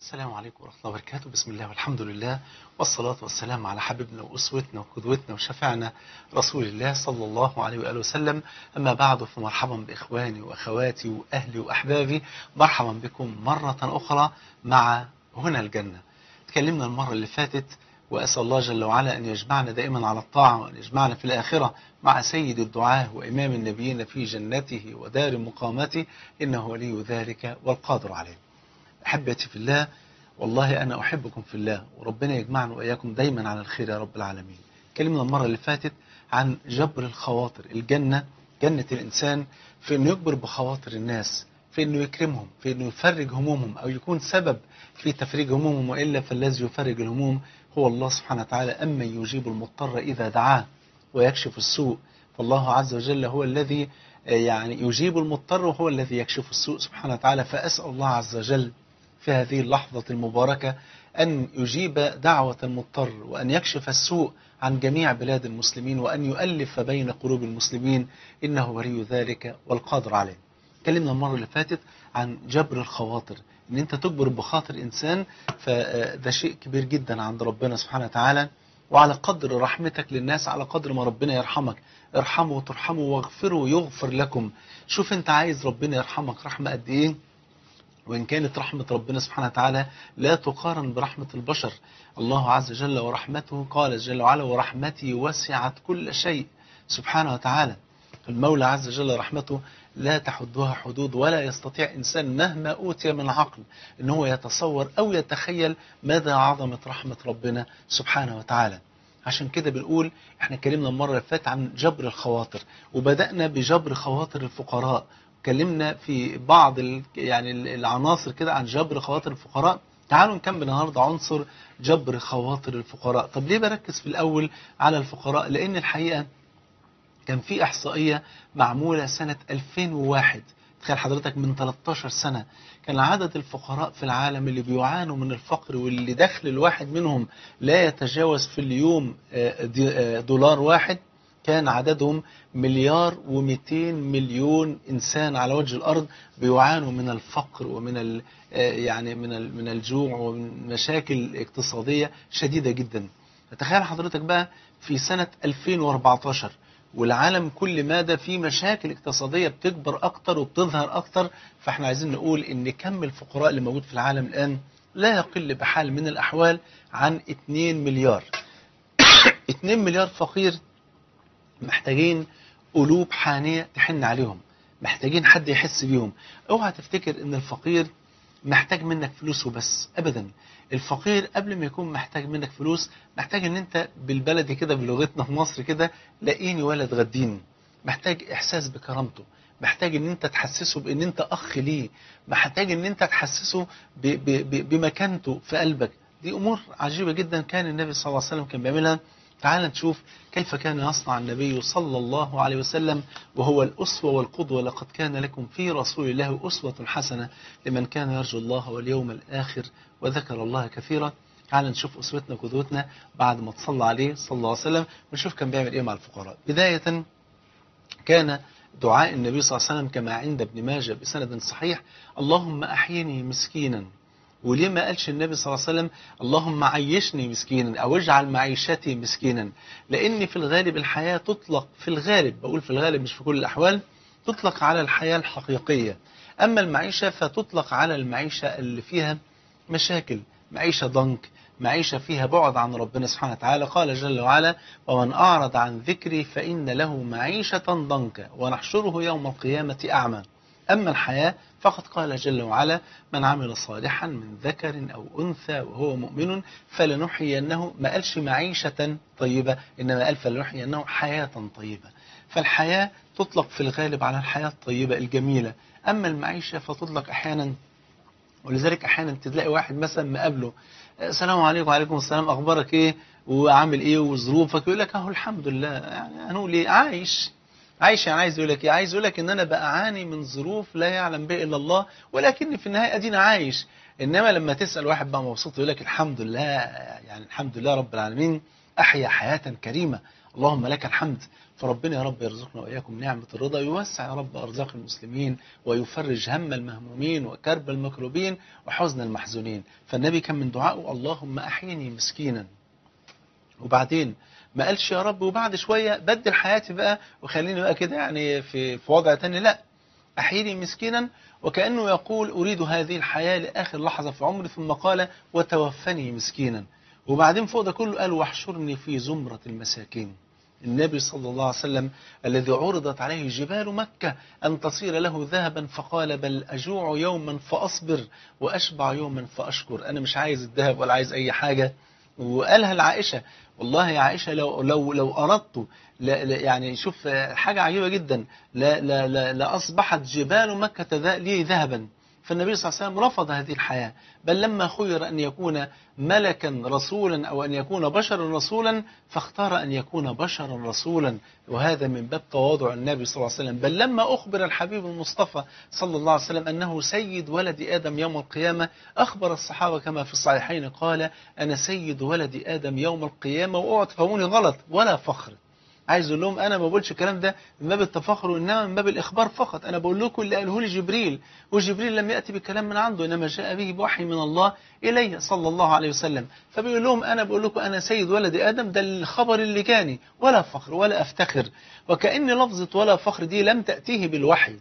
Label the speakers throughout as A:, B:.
A: السلام عليكم ورحمة الله وبركاته بسم الله والحمد لله والصلاة والسلام على حبيبنا وأسوتنا وقدوتنا وشفعنا رسول الله صلى الله عليه وآله وسلم أما بعد فمرحبا بإخواني وأخواتي وأهلي وأحبابي مرحبا بكم مرة أخرى مع هنا الجنة تكلمنا المرة اللي فاتت وأسأل الله جل وعلا أن يجمعنا دائما على الطاعة وأن يجمعنا في الآخرة مع سيد الدعاة وإمام النبيين في جنته ودار مقامته إنه ولي ذلك والقادر عليه أحبتي في الله والله أنا أحبكم في الله وربنا يجمعنا وإياكم دايما على الخير يا رب العالمين كلمنا المرة اللي فاتت عن جبر الخواطر الجنة جنة الإنسان في أنه يجبر بخواطر الناس في أنه يكرمهم في أنه يفرج همومهم أو يكون سبب في تفريج همومهم وإلا فالذي يفرج الهموم هو الله سبحانه وتعالى أما يجيب المضطر إذا دعاه ويكشف السوء فالله عز وجل هو الذي يعني يجيب المضطر وهو الذي يكشف السوء سبحانه وتعالى فأسأل الله عز وجل في هذه اللحظة المباركة أن يجيب دعوة المضطر وأن يكشف السوء عن جميع بلاد المسلمين وأن يؤلف بين قلوب المسلمين إنه ولي ذلك والقادر عليه اتكلمنا المرة اللي فاتت عن جبر الخواطر ان انت تجبر بخاطر انسان فده شيء كبير جدا عند ربنا سبحانه وتعالى وعلى قدر رحمتك للناس على قدر ما ربنا يرحمك ارحموا وترحموا واغفروا يغفر لكم شوف انت عايز ربنا يرحمك رحمة قد ايه وإن كانت رحمة ربنا سبحانه وتعالى لا تقارن برحمة البشر الله عز وجل ورحمته قال جل وعلا ورحمتي وسعت كل شيء سبحانه وتعالى المولى عز وجل رحمته لا تحدها حدود ولا يستطيع إنسان مهما أوتي من عقل إن هو يتصور أو يتخيل مدى عظمة رحمة ربنا سبحانه وتعالى عشان كده بنقول احنا اتكلمنا المرة اللي فاتت عن جبر الخواطر وبدأنا بجبر خواطر الفقراء اتكلمنا في بعض ال يعني العناصر كده عن جبر خواطر الفقراء تعالوا نكمل النهارده عنصر جبر خواطر الفقراء طب ليه بركز في الأول على الفقراء لأن الحقيقة كان في إحصائية معمولة سنة 2001 تخيل حضرتك من 13 سنة كان عدد الفقراء في العالم اللي بيعانوا من الفقر واللي دخل الواحد منهم لا يتجاوز في اليوم دولار واحد كان عددهم مليار و200 مليون إنسان على وجه الأرض بيعانوا من الفقر ومن يعني من من الجوع ومن مشاكل اقتصادية شديدة جدا تخيل حضرتك بقى في سنة 2014 والعالم كل مادة في مشاكل اقتصادية بتكبر أكتر وبتظهر أكتر فاحنا عايزين نقول إن كم الفقراء اللي موجود في العالم الآن لا يقل بحال من الأحوال عن 2 مليار 2 مليار فقير محتاجين قلوب حانية تحن عليهم محتاجين حد يحس بيهم اوعى تفتكر ان الفقير محتاج منك فلوس وبس ابدا الفقير قبل ما يكون محتاج منك فلوس محتاج ان انت بالبلدي كده بلغتنا في مصر كده لاقيني ولا تغديني محتاج احساس بكرامته محتاج ان انت تحسسه بان انت اخ ليه محتاج ان انت تحسسه ب ب ب بمكانته في قلبك دي امور عجيبة جدا كان النبي صلى الله عليه وسلم كان بيعملها تعال نشوف كيف كان يصنع النبي صلى الله عليه وسلم وهو الأسوة والقدوة لقد كان لكم في رسول الله أسوة حسنة لمن كان يرجو الله واليوم الآخر وذكر الله كثيرا تعال نشوف أسوتنا وقدوتنا بعد ما تصلى عليه صلى الله عليه وسلم ونشوف كان بيعمل إيه مع الفقراء بداية كان دعاء النبي صلى الله عليه وسلم كما عند ابن ماجه بسند صحيح اللهم أحيني مسكينا وليه ما قالش النبي صلى الله عليه وسلم اللهم عيشني مسكينا أو اجعل معيشتي مسكينا لأن في الغالب الحياة تطلق في الغالب بقول في الغالب مش في كل الأحوال تطلق على الحياة الحقيقية أما المعيشة فتطلق على المعيشة اللي فيها مشاكل معيشة ضنك معيشة فيها بعد عن ربنا سبحانه وتعالى قال جل وعلا ومن أعرض عن ذكري فإن له معيشة ضنكا ونحشره يوم القيامة أعمى أما الحياة فقد قال جل وعلا من عمل صالحا من ذكر أو أنثى وهو مؤمن فلنحيينه ما قالش معيشة طيبة إنما قال فلنحيينه حياة طيبة فالحياة تطلق في الغالب على الحياة الطيبة الجميلة أما المعيشة فتطلق أحيانا ولذلك أحيانا تلاقي واحد مثلا مقابله السلام عليكم وعليكم السلام أخبارك إيه وعامل إيه وظروفك يقول لك أهو الحمد لله يعني هنقول إيه عايش عايش يعني عايز يقول لك ايه عايز يقول لك ان انا بعاني من ظروف لا يعلم بها الا الله ولكن في النهايه ادينا عايش انما لما تسال واحد بقى مبسوط يقول لك الحمد لله يعني الحمد لله رب العالمين احيا حياه كريمه اللهم لك الحمد فربنا يا رب يرزقنا وإياكم نعمة الرضا يوسع يا رب أرزاق المسلمين ويفرج هم المهمومين وكرب المكروبين وحزن المحزونين فالنبي كان من دعائه اللهم أحيني مسكينا وبعدين ما قالش يا رب وبعد شوية بدل حياتي بقى وخليني بقى كده يعني في, في وضع تاني لا أحيني مسكينا وكأنه يقول أريد هذه الحياة لآخر لحظة في عمري ثم قال وتوفني مسكينا وبعدين فوق ده كله قال واحشرني في زمرة المساكين النبي صلى الله عليه وسلم الذي عرضت عليه جبال مكة أن تصير له ذهبا فقال بل أجوع يوما فأصبر وأشبع يوما فأشكر أنا مش عايز الذهب ولا عايز أي حاجة وقالها لعائشة والله يا عائشة لو, لو, لو أردت لا لا يعني شوف حاجة عجيبة جدا لا لا لا لأصبحت جبال مكة لي ذهبا فالنبي صلى الله عليه وسلم رفض هذه الحياة بل لما خير أن يكون ملكا رسولا أو أن يكون بشرا رسولا فاختار أن يكون بشرا رسولا وهذا من باب تواضع النبي صلى الله عليه وسلم بل لما أخبر الحبيب المصطفى صلى الله عليه وسلم أنه سيد ولد آدم يوم القيامة أخبر الصحابة كما في الصحيحين قال أنا سيد ولد آدم يوم القيامة وأوعى تفهموني غلط ولا فخر عايز اقول لهم انا ما بقولش الكلام ده من باب التفاخر وانما من باب الاخبار فقط انا بقول لكم اللي قاله لي جبريل وجبريل لم ياتي بكلام من عنده انما جاء به بوحي من الله الي صلى الله عليه وسلم فبيقول لهم انا بقول لكم انا سيد ولد ادم ده الخبر اللي جاني ولا فخر ولا افتخر وكان لفظه ولا فخر دي لم تاتيه بالوحي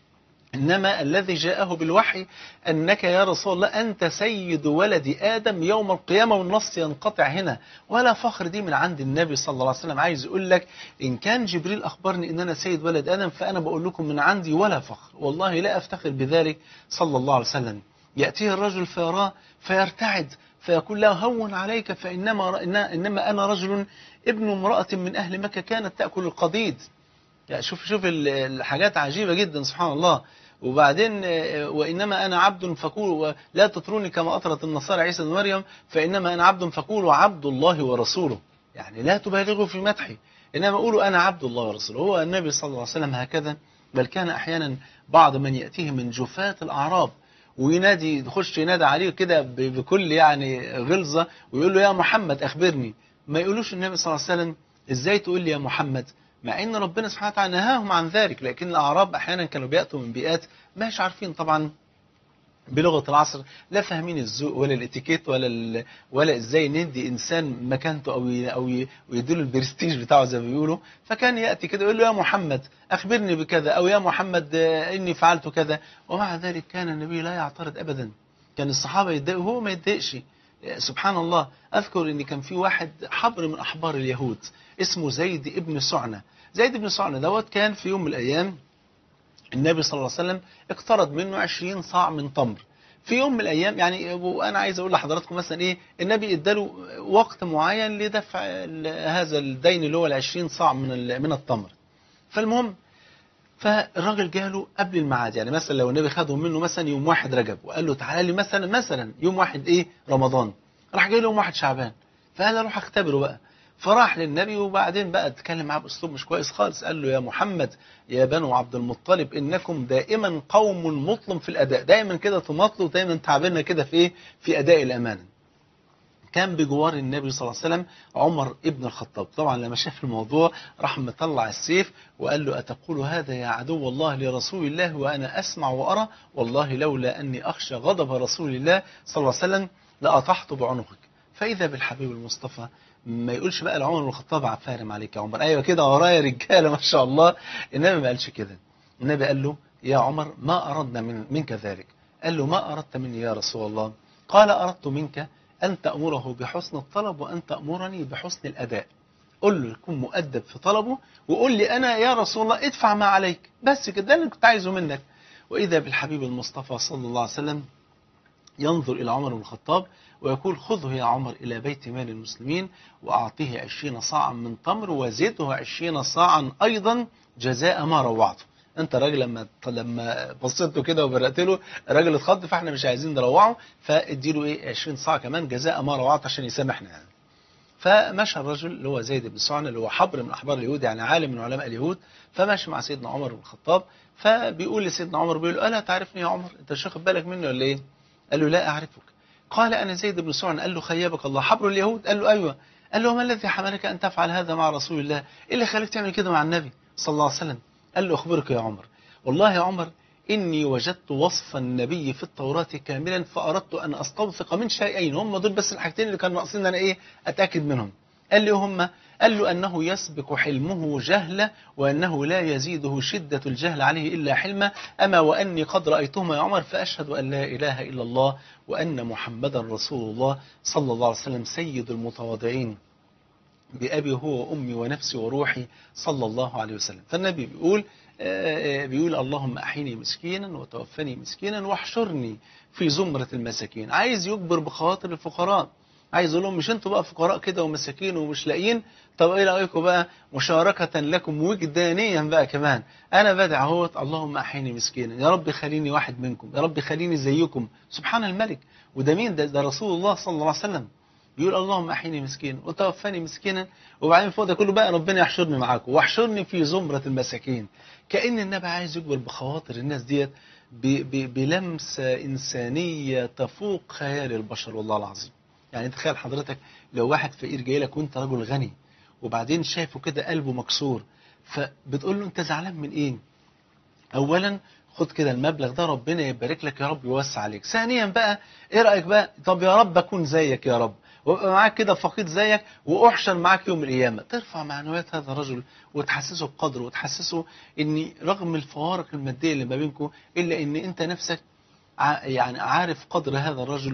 A: إنما الذي جاءه بالوحي أنك يا رسول الله أنت سيد ولد آدم يوم القيامة والنص ينقطع هنا ولا فخر دي من عند النبي صلى الله عليه وسلم عايز يقول لك إن كان جبريل أخبرني أن أنا سيد ولد آدم فأنا بقول لكم من عندي ولا فخر والله لا أفتخر بذلك صلى الله عليه وسلم يأتيه الرجل فيراه فيرتعد فيقول له هون عليك فإنما إنما أنا رجل ابن امرأة من أهل مكة كانت تأكل القضيد يعني شوف شوف الحاجات عجيبة جدا سبحان الله وبعدين وإنما أنا عبد فقول لا تطروني كما أطرت النصارى عيسى بن مريم فإنما أنا عبد فقول عبد الله ورسوله يعني لا تبالغوا في مدحي إنما قولوا أنا عبد الله ورسوله هو النبي صلى الله عليه وسلم هكذا بل كان أحيانا بعض من يأتيه من جفاة الأعراب وينادي يخش ينادى عليه كده بكل يعني غلظة ويقول له يا محمد أخبرني ما يقولوش النبي صلى الله عليه وسلم إزاي تقول لي يا محمد مع ان ربنا سبحانه وتعالى نهاهم عن ذلك لكن الاعراب احيانا كانوا بياتوا من بيئات مش عارفين طبعا بلغه العصر لا فاهمين الذوق ولا الاتيكيت ولا ولا ازاي ندي انسان مكانته او او يديله البرستيج بتاعه زي ما بيقولوا فكان ياتي كده يقول له يا محمد اخبرني بكذا او يا محمد اني فعلت كذا ومع ذلك كان النبي لا يعترض ابدا كان الصحابه يتضايقوا وهو ما يتضايقش سبحان الله أذكر أن كان في واحد حبر من أحبار اليهود اسمه زيد ابن سعنة زيد ابن سعنة دوت كان في يوم من الأيام النبي صلى الله عليه وسلم اقترض منه 20 صاع من تمر في يوم من الأيام يعني وأنا عايز أقول لحضراتكم مثلا إيه النبي اداله وقت معين لدفع هذا الدين اللي هو ال 20 صاع من من التمر فالمهم فالراجل جاله قبل الميعاد يعني مثلا لو النبي خدهم منه مثلا يوم واحد رجب وقال له تعالى لي مثلا مثلا يوم واحد ايه رمضان راح جاي له يوم واحد شعبان فقال اروح اختبره بقى فراح للنبي وبعدين بقى اتكلم معاه باسلوب مش كويس خالص قال له يا محمد يا بنو عبد المطلب انكم دائما قوم مطلم في الاداء دائما كده تماطلوا دايما تعبنا كده في ايه في اداء الامانه كان بجوار النبي صلى الله عليه وسلم عمر ابن الخطاب طبعا لما شاف الموضوع راح مطلع السيف وقال له أتقول هذا يا عدو الله لرسول الله وأنا أسمع وأرى والله لولا أني أخشى غضب رسول الله صلى الله عليه وسلم لأطحت بعنقك فإذا بالحبيب المصطفى ما يقولش بقى لعمر بن الخطاب عفارم عليك يا عمر أيوة كده ورايا رجالة ما شاء الله النبي ما قالش كده النبي قال له يا عمر ما أردنا من منك ذلك قال له ما أردت مني يا رسول الله قال أردت منك أن تأمره بحسن الطلب وأن تأمرني بحسن الأداء قل له يكون مؤدب في طلبه وقول لي أنا يا رسول الله ادفع ما عليك بس كده ده اللي كنت عايزه منك وإذا بالحبيب المصطفى صلى الله عليه وسلم ينظر إلى عمر بن الخطاب ويقول خذه يا عمر إلى بيت مال المسلمين وأعطيه عشرين صاعا من تمر وزده عشرين صاعا أيضا جزاء ما روعته انت راجل لما لما بصيت له كده وبرقت له الراجل اتخض فاحنا مش عايزين نروعه فادي له ايه 20 صاع كمان جزاء ما روعته عشان يسامحنا يعني فمشى الرجل اللي هو زيد بن سعنة اللي هو حبر من احبار اليهود يعني عالم من علماء اليهود فماشي مع سيدنا عمر بن الخطاب فبيقول لسيدنا عمر بيقول له الا تعرفني يا عمر انت مش واخد بالك مني ولا ايه؟ قال له لا اعرفك قال انا زيد بن سعنة قال له خيبك الله حبر اليهود قال له ايوه قال له ما الذي حملك أن تفعل هذا مع رسول الله إيه اللي خليك تعمل كده مع النبي صلى الله عليه وسلم قال له أخبرك يا عمر والله يا عمر إني وجدت وصف النبي في التوراة كاملا فأردت أن أستوثق من شيئين هم دول بس الحاجتين اللي كانوا ناقصين أنا إيه أتأكد منهم قال لي هم قال له أنه يسبق حلمه جهلا وأنه لا يزيده شدة الجهل عليه إلا حلما أما وأني قد رأيتهما يا عمر فأشهد أن لا إله إلا الله وأن محمدا رسول الله صلى الله عليه وسلم سيد المتواضعين بأبي هو وأمي ونفسي وروحي صلى الله عليه وسلم فالنبي بيقول بيقول اللهم أحيني مسكينا وتوفني مسكينا واحشرني في زمرة المساكين عايز يجبر بخواطر الفقراء عايز اقول لهم مش انتوا بقى فقراء كده ومساكين ومش لاقيين طب ايه رايكم بقى مشاركه لكم وجدانيا بقى كمان انا بدع اهوت اللهم احيني مسكينا يا رب خليني واحد منكم يا رب خليني زيكم سبحان الملك وده مين ده, ده رسول الله صلى الله عليه وسلم بيقول اللهم احيني مسكينا وتوفني مسكينا وبعدين فوق ده كله بقى ربنا يحشرني معاكم واحشرني في زمره المساكين كان النبي عايز يجبر بخواطر الناس ديت بلمسه انسانيه تفوق خيال البشر والله العظيم يعني تخيل حضرتك لو واحد فقير جاي لك وانت رجل غني وبعدين شايفه كده قلبه مكسور فبتقول له انت زعلان من ايه اولا خد كده المبلغ ده ربنا يبارك لك يا رب يوسع عليك ثانيا بقى ايه رايك بقى طب يا رب اكون زيك يا رب وابقى معاك كده فقير زيك واحشر معاك يوم القيامه ترفع معنويات هذا الرجل وتحسسه بقدره وتحسسه ان رغم الفوارق الماديه اللي ما بينكم الا ان انت نفسك يعني عارف قدر هذا الرجل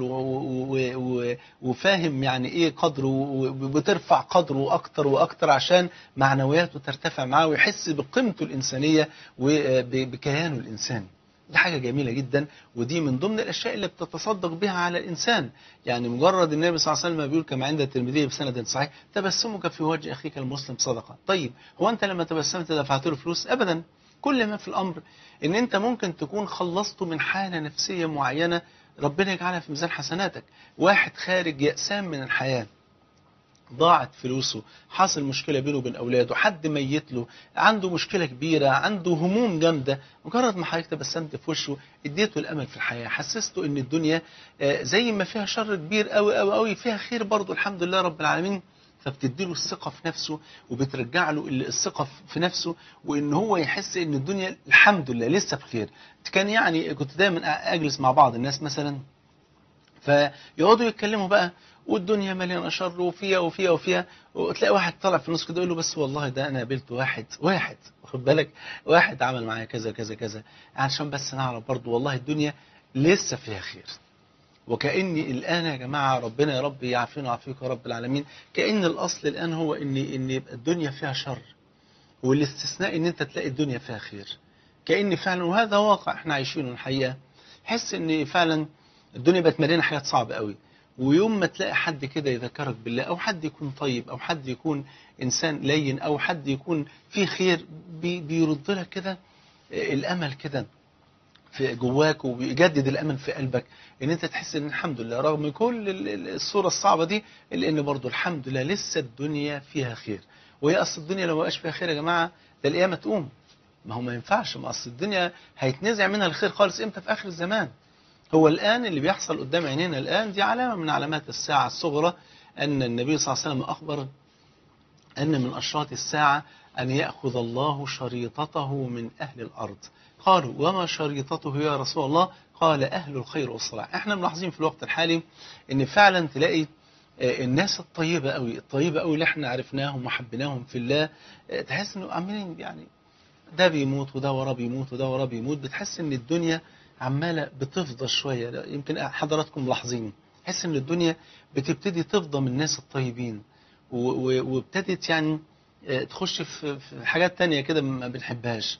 A: وفاهم يعني ايه قدره وبترفع قدره اكتر واكتر عشان معنوياته ترتفع معاه ويحس بقيمته الانسانيه وبكيانه الانساني دي حاجة جميلة جدا ودي من ضمن الأشياء اللي بتتصدق بها على الإنسان يعني مجرد النبي صلى الله عليه وسلم بيقول كما عند الترمذي بسند صحيح تبسمك في وجه أخيك المسلم صدقة طيب هو أنت لما تبسمت دفعت له فلوس أبدا كل ما في الأمر ان انت ممكن تكون خلصته من حالة نفسية معينة ربنا يجعلها في ميزان حسناتك واحد خارج يأسان من الحياة ضاعت فلوسه حاصل مشكلة بينه وبين أولاده حد ميت له عنده مشكلة كبيرة عنده هموم جامدة مجرد ما حضرتك تبسمت في وشه اديته الأمل في الحياة حسسته ان الدنيا زي ما فيها شر كبير قوي قوي قوي فيها خير برضه الحمد لله رب العالمين فبتديله الثقة في نفسه وبترجع له الثقة في نفسه وإن هو يحس إن الدنيا الحمد لله لسه بخير كان يعني كنت دايما أجلس مع بعض الناس مثلا فيقعدوا يتكلموا بقى والدنيا مليانه شر وفيها وفيها وفيها وتلاقي واحد طلع في النص كده يقول له بس والله ده انا قابلت واحد واحد واخد بالك واحد عمل معايا كذا كذا كذا عشان بس نعرف برضه والله الدنيا لسه فيها خير وكأني الآن يا جماعة ربنا يا رب يعافينا ويعافيك يا رب العالمين كأن الأصل الآن هو إن إن يبقى الدنيا فيها شر والاستثناء إن أنت تلاقي الدنيا فيها خير كأن فعلا وهذا واقع إحنا عايشينه الحقيقة حس إن فعلا الدنيا بقت مليانة حاجات صعبة قوي ويوم ما تلاقي حد كده يذكرك بالله أو حد يكون طيب أو حد يكون إنسان لين أو حد يكون فيه خير بي بيرد لك كده الأمل كده في جواك وبيجدد الامل في قلبك ان انت تحس ان الحمد لله رغم كل الصوره الصعبه دي الا ان برضه الحمد لله لسه الدنيا فيها خير وهي اصل الدنيا لو ما بقاش فيها خير يا جماعه ده القيامه تقوم ما هو ما ينفعش ما اصل الدنيا هيتنزع منها الخير خالص امتى في اخر الزمان هو الان اللي بيحصل قدام عينينا الان دي علامه من علامات الساعه الصغرى ان النبي صلى الله عليه وسلم اخبر ان من اشراط الساعه ان ياخذ الله شريطته من اهل الارض قالوا وما شريطته يا رسول الله قال أهل الخير والصلاح احنا ملاحظين في الوقت الحالي ان فعلا تلاقي الناس الطيبة قوي الطيبة قوي اللي احنا عرفناهم وحبيناهم في الله تحس انه عاملين يعني ده بيموت وده وراه بيموت وده وراه بيموت بتحس ان الدنيا عمالة بتفضى شوية يمكن حضراتكم ملاحظين تحس ان الدنيا بتبتدي تفضى من الناس الطيبين وابتدت يعني تخش في حاجات تانية كده ما بنحبهاش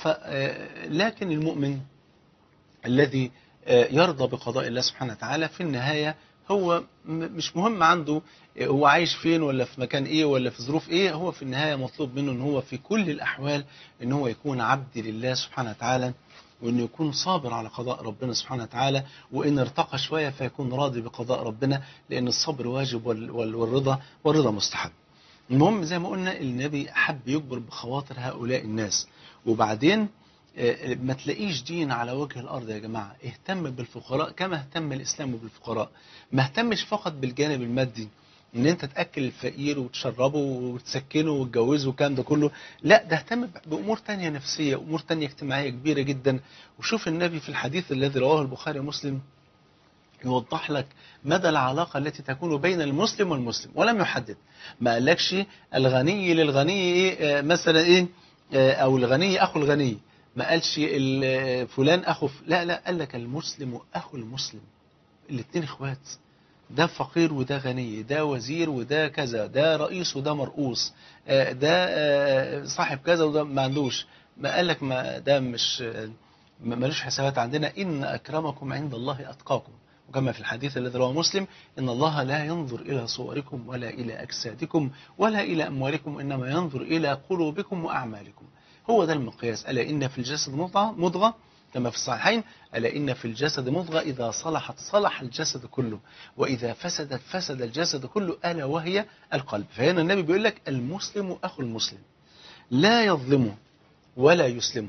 A: لكن المؤمن الذي يرضى بقضاء الله سبحانه وتعالى في النهاية هو مش مهم عنده هو عايش فين ولا في مكان ايه ولا في ظروف ايه هو في النهاية مطلوب منه ان هو في كل الاحوال ان هو يكون عبد لله سبحانه وتعالى وانه يكون صابر على قضاء ربنا سبحانه وتعالى وان ارتقى شوية فيكون راضي بقضاء ربنا لان الصبر واجب والرضا والرضا مستحب المهم زي ما قلنا النبي حب يجبر بخواطر هؤلاء الناس وبعدين ما تلاقيش دين على وجه الأرض يا جماعة اهتم بالفقراء كما اهتم الإسلام بالفقراء ما اهتمش فقط بالجانب المادي ان انت تاكل الفقير وتشربه وتسكنه وتجوزه والكلام ده كله لا ده اهتم بامور تانية نفسيه امور تانية اجتماعيه كبيره جدا وشوف النبي في الحديث الذي رواه البخاري ومسلم يوضح لك مدى العلاقة التي تكون بين المسلم والمسلم ولم يحدد ما قالكش الغني للغني إيه آه، مثلا إيه آه، أو الغني أخو الغني ما قالش ال- فلان أخو ف- لا لا قال لك المسلم أخو المسلم الاثنين إخوات ده فقير وده غني ده وزير وده كذا ده رئيس وده مرؤوس آه، ده آه، صاحب كذا وده ما عندوش ما قال لك ما ده مش آه، ما- ملوش حسابات عندنا إن أكرمكم عند الله أتقاكم وكما في الحديث الذي رواه مسلم إن الله لا ينظر إلى صوركم ولا إلى أجسادكم ولا إلى أموالكم إنما ينظر إلى قلوبكم وأعمالكم هو ده المقياس ألا إن في الجسد مضغة, مضغة كما في الصحيحين ألا إن في الجسد مضغة إذا صلحت صلح الجسد كله وإذا فسدت فسد الجسد كله ألا وهي القلب فهنا النبي بيقول لك المسلم أخو المسلم لا يظلمه ولا يسلمه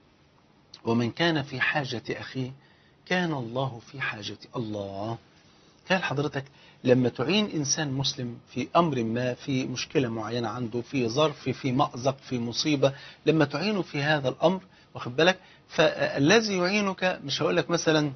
A: ومن كان في حاجة أخيه كان الله في حاجة الله كان حضرتك لما تعين إنسان مسلم في أمر ما في مشكلة معينة عنده في ظرف في مأزق في مصيبة لما تعينه في هذا الأمر واخد بالك فالذي يعينك مش هقول لك مثلا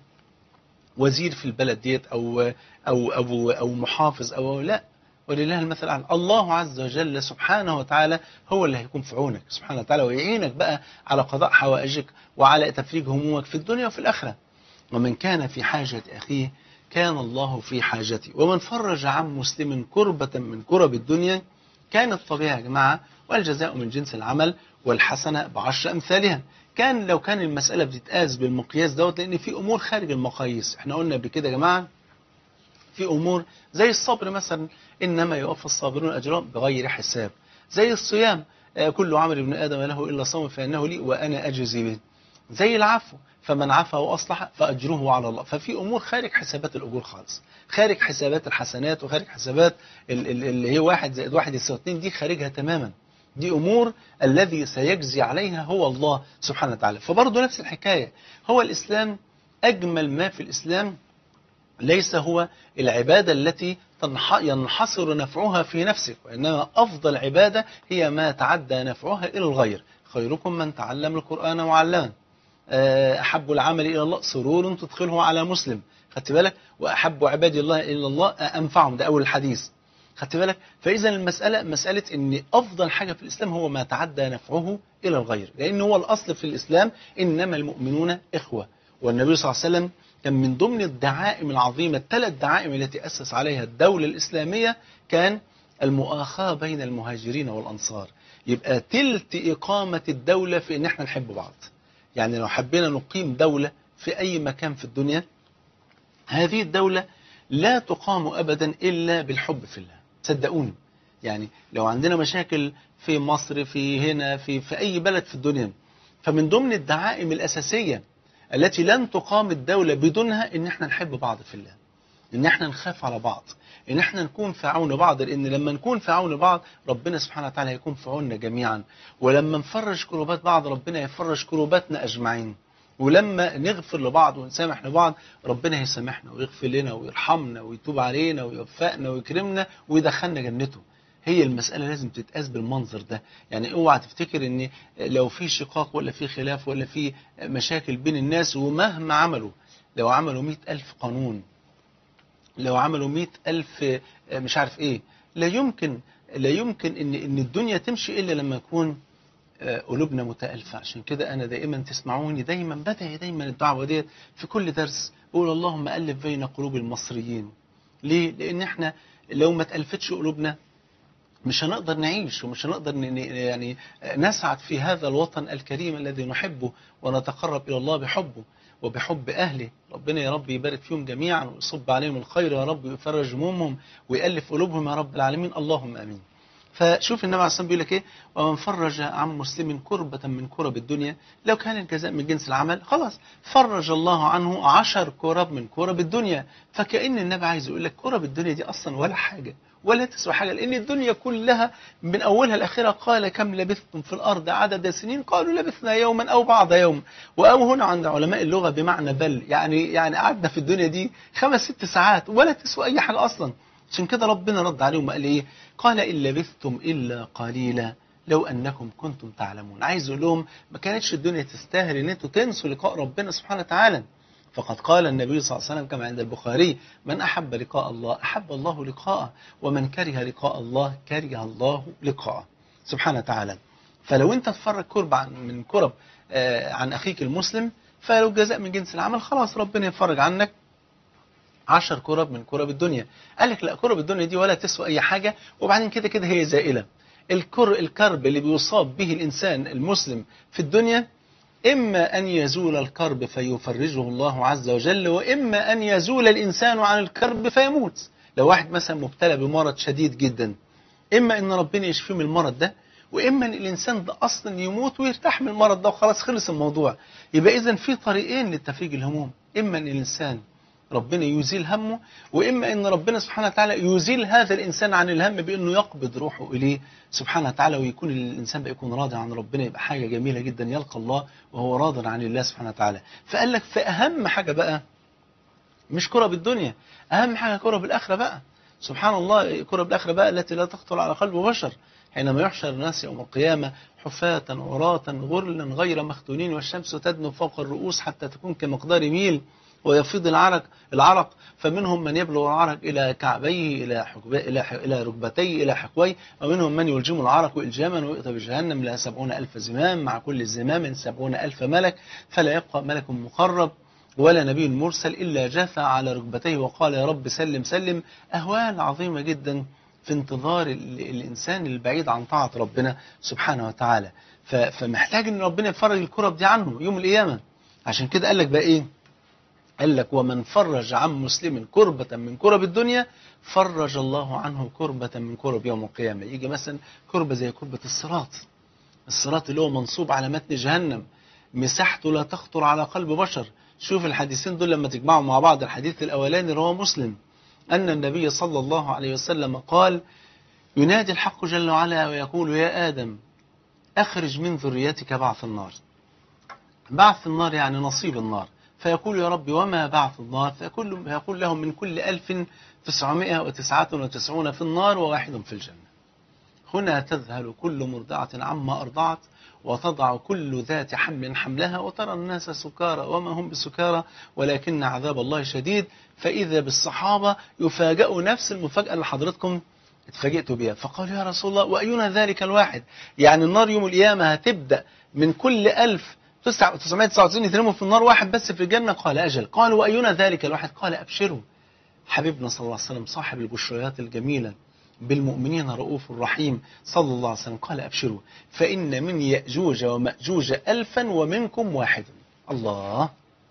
A: وزير في البلد ديت أو أو أو أو محافظ أو لا ولله المثل الأعلى الله عز وجل سبحانه وتعالى هو اللي هيكون في عونك سبحانه وتعالى ويعينك بقى على قضاء حوائجك وعلى تفريج همومك في الدنيا وفي الآخرة ومن كان في حاجة أخيه كان الله في حاجته ومن فرج عن مسلم كربة من كرب الدنيا كانت طبيعة يا جماعة والجزاء من جنس العمل والحسنة بعشر أمثالها كان لو كان المسألة بتتقاس بالمقياس دوت لأن في أمور خارج المقاييس احنا قلنا قبل كده يا جماعة في أمور زي الصبر مثلا إنما يوفى الصابرون أجرهم بغير حساب زي الصيام آه، كل عمل ابن آدم له إلا صوم فإنه لي وأنا أجزي به زي العفو فمن عفا وأصلح فأجره على الله ففي أمور خارج حسابات الأجور خالص خارج حسابات الحسنات وخارج حسابات ال- ال- اللي هي واحد زائد واحد يساوي اتنين دي خارجها تماما دي أمور الذي سيجزي عليها هو الله سبحانه وتعالى فبرضه نفس الحكاية هو الإسلام أجمل ما في الإسلام ليس هو العبادة التي تنح- ينحصر نفعها في نفسك وإنما أفضل عبادة هي ما تعدى نفعها إلى الغير خيركم من تعلم القرآن وعلمه آه، أحب العمل إلى الله سرور تدخله على مسلم خدت بالك وأحب عباد الله إلى الله أنفعهم ده أول الحديث خدت بالك فإذا المسألة مسألة أن أفضل حاجة في الإسلام هو ما تعدى نفعه إلى الغير لأن هو الأصل في الإسلام إنما المؤمنون إخوة والنبي صلى الله عليه وسلم كان من ضمن الدعائم العظيمة الثلاث دعائم التي أسس عليها الدولة الإسلامية كان المؤاخاة بين المهاجرين والأنصار يبقى تلت إقامة الدولة في إن احنا نحب بعض يعني لو حبينا نقيم دولة في أي مكان في الدنيا هذه الدولة لا تقام أبدا إلا بالحب في الله صدقوني يعني لو عندنا مشاكل في مصر في هنا في, في أي بلد في الدنيا فمن ضمن الدعائم الأساسية التي لن تقام الدولة بدونها إن احنا نحب بعض في الله إن احنا نخاف على بعض إن احنا نكون في عون بعض لأن لما نكون في عون بعض ربنا سبحانه وتعالى هيكون في عوننا جميعا ولما نفرج كروبات بعض ربنا يفرج كروباتنا أجمعين ولما نغفر لبعض ونسامح لبعض ربنا هيسامحنا ويغفر لنا ويرحمنا ويتوب علينا ويوفقنا ويكرمنا ويدخلنا جنته هي المسألة لازم تتقاس بالمنظر ده يعني اوعى تفتكر ان لو في شقاق ولا في خلاف ولا في مشاكل بين الناس ومهما عملوا لو عملوا مئة ألف قانون لو عملوا مئة ألف مش عارف ايه لا يمكن لا يمكن ان ان الدنيا تمشي الا لما يكون قلوبنا متألفة عشان كده أنا دائما تسمعوني دايما بدعي دايما الدعوة ديت في كل درس أقول اللهم ألف بين قلوب المصريين ليه؟ لأن احنا لو ما تألفتش قلوبنا مش هنقدر نعيش ومش هنقدر يعني نسعد في هذا الوطن الكريم الذي نحبه ونتقرب إلى الله بحبه وبحب أهله ربنا يا رب يبارك فيهم جميعا ويصب عليهم الخير يا رب ويفرج همومهم ويألف قلوبهم يا رب العالمين اللهم أمين فشوف النبي عليه الصلاه والسلام بيقول لك ايه ومن فرج عن مسلم كربة من كرب الدنيا لو كان الجزاء من جنس العمل خلاص فرج الله عنه عشر كرب من كرب الدنيا فكأن النبي عايز يقول لك كرب الدنيا دي اصلا ولا حاجة ولا تسوى حاجة لأن الدنيا كلها من أولها لآخرها قال كم لبثتم في الأرض عدد سنين قالوا لبثنا يوما أو بعض يوم وأو هنا عند علماء اللغة بمعنى بل يعني يعني قعدنا في الدنيا دي خمس ست ساعات ولا تسوى أي حاجة أصلا عشان كده ربنا رد عليهم وقال ايه قال ان لبثتم الا قليلا لو انكم كنتم تعلمون عايز اقول لهم ما كانتش الدنيا تستاهل ان انتوا تنسوا لقاء ربنا سبحانه وتعالى فقد قال النبي صلى الله عليه وسلم كما عند البخاري من احب لقاء الله احب الله لقاءه ومن كره لقاء الله كره الله لقاءه سبحانه وتعالى فلو انت تفرج كرب عن من كرب آه عن اخيك المسلم فلو جزاء من جنس العمل خلاص ربنا يفرج عنك عشر كرب من كرب الدنيا قال لك لا كرب الدنيا دي ولا تسوى اي حاجه وبعدين كده كده هي زائله الكر الكرب اللي بيصاب به الانسان المسلم في الدنيا اما ان يزول الكرب فيفرجه الله عز وجل واما ان يزول الانسان عن الكرب فيموت لو واحد مثلا مبتلى بمرض شديد جدا اما ان ربنا يشفيه من المرض ده واما ان الانسان ده اصلا يموت ويرتاح من المرض ده وخلاص خلص الموضوع يبقى اذا في طريقين لتفريج الهموم اما ان الانسان ربنا يزيل همه واما ان ربنا سبحانه وتعالى يزيل هذا الانسان عن الهم بانه يقبض روحه اليه سبحانه وتعالى ويكون الانسان بقى يكون راضي عن ربنا يبقى حاجه جميله جدا يلقى الله وهو راض عن الله سبحانه وتعالى فقال لك فاهم حاجه بقى مش كره بالدنيا اهم حاجه كره بالاخره بقى سبحان الله كره بالاخره بقى التي لا تخطر على قلب بشر حينما يحشر الناس يوم القيامة حفاة عراة غرلا غير مختونين والشمس تدنو فوق الرؤوس حتى تكون كمقدار ميل ويفيض العرق العرق فمنهم من يبلغ العرق إلى كعبيه إلى حكبي إلى إلى ركبتيه إلى حقويه ومنهم من يلجم العرق إلجاما ويؤتى بجهنم لها سبعون ألف زمام مع كل زمام سبعون ألف ملك فلا يبقى ملك مقرب ولا نبي مرسل إلا جثى على ركبتيه وقال يا رب سلم سلم أهوال عظيمة جدا في انتظار الإنسان البعيد عن طاعة ربنا سبحانه وتعالى فمحتاج أن ربنا يفرج الكرب دي عنه يوم القيامة عشان كده قال لك بقى إيه قال لك ومن فرج عن مسلم كربة من كرب الدنيا فرج الله عنه كربة من كرب يوم القيامة يجي مثلا كربة زي كربة الصراط الصراط اللي هو منصوب على متن جهنم مساحته لا تخطر على قلب بشر شوف الحديثين دول لما تجمعوا مع بعض الحديث الأولاني رواه مسلم أن النبي صلى الله عليه وسلم قال ينادي الحق جل وعلا ويقول يا آدم أخرج من ذريتك بعث النار بعث النار يعني نصيب النار فيقول يا رب وما بعث النار فيقول, فيقول لهم من كل ألف تسعمائة وتسعة وتسعون في النار وواحد في الجنة هنا تذهل كل مرضعة عما أرضعت وتضع كل ذات حمل حملها وترى الناس سكارى وما هم بسكارى ولكن عذاب الله شديد فإذا بالصحابة يفاجئوا نفس المفاجأة اللي حضرتكم اتفاجئتوا بها فقالوا يا رسول الله وأينا ذلك الواحد يعني النار يوم القيامة هتبدأ من كل ألف 999 يترموا في النار واحد بس في الجنة قال أجل قالوا وأينا ذلك الواحد قال أبشروا حبيبنا صلى الله عليه وسلم صاحب البشريات الجميلة بالمؤمنين رؤوف رحيم صلى الله عليه وسلم قال أبشروا فإن من يأجوج ومأجوج ألفا ومنكم واحد الله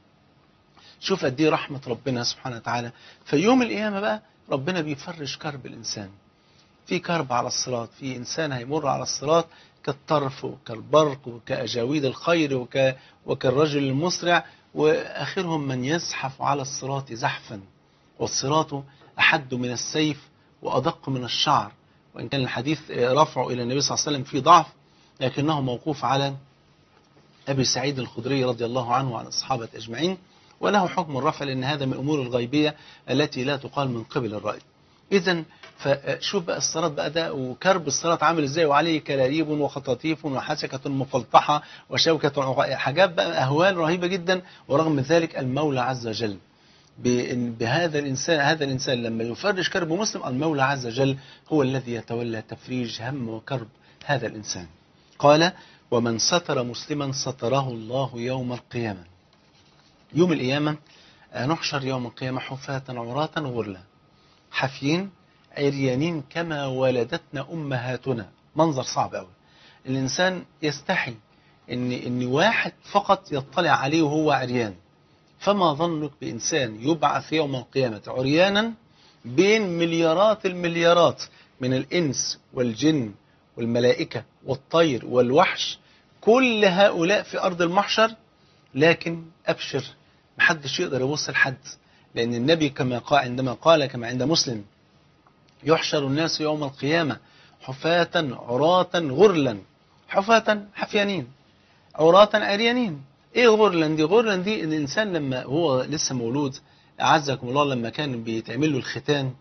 A: شوف قد ايه رحمة ربنا سبحانه وتعالى في يوم القيامة بقى ربنا بيفرج كرب الإنسان في كرب على الصراط في إنسان هيمر على الصراط كالطرف وكالبرق وكأجاويد الخير وك... وكالرجل المسرع وآخرهم من يزحف على الصراط زحفا والصراط أحد من السيف وأدق من الشعر وإن كان الحديث رفعه إلى النبي صلى الله عليه وسلم في ضعف لكنه موقوف على أبي سعيد الخدري رضي الله عنه وعن الصحابة أجمعين وله حكم الرفع لأن هذا من الأمور الغيبية التي لا تقال من قبل الرأي إذا فشوف بقى الصراط بقى ده وكرب الصراط عامل ازاي وعليه كلاريب وخطاطيف وحسكة مفلطحة وشوكة حاجات بقى أهوال رهيبة جدا ورغم ذلك المولى عز وجل بهذا الإنسان هذا الإنسان لما يفرج كرب مسلم المولى عز وجل هو الذي يتولى تفريج هم وكرب هذا الإنسان قال ومن ستر مسلما ستره الله يوم القيامة يوم القيامة نحشر يوم القيامة حفاة عراة غرلا حافيين عريانين كما ولدتنا أمهاتنا منظر صعب قوي الإنسان يستحي إن, إن واحد فقط يطلع عليه وهو عريان فما ظنك بإنسان يبعث يوم القيامة عريانا بين مليارات المليارات من الإنس والجن والملائكة والطير والوحش كل هؤلاء في أرض المحشر لكن أبشر محدش يقدر يبص لحد لأن النبي كما قال عندما قال كما عند مسلم يحشر الناس يوم القيامة حفاة عراة غرلا حفاة حفيانين عراة عريانين ايه غرلا دي غرلا دي الانسان لما هو لسه مولود اعزكم الله لما كان بيتعمل له الختان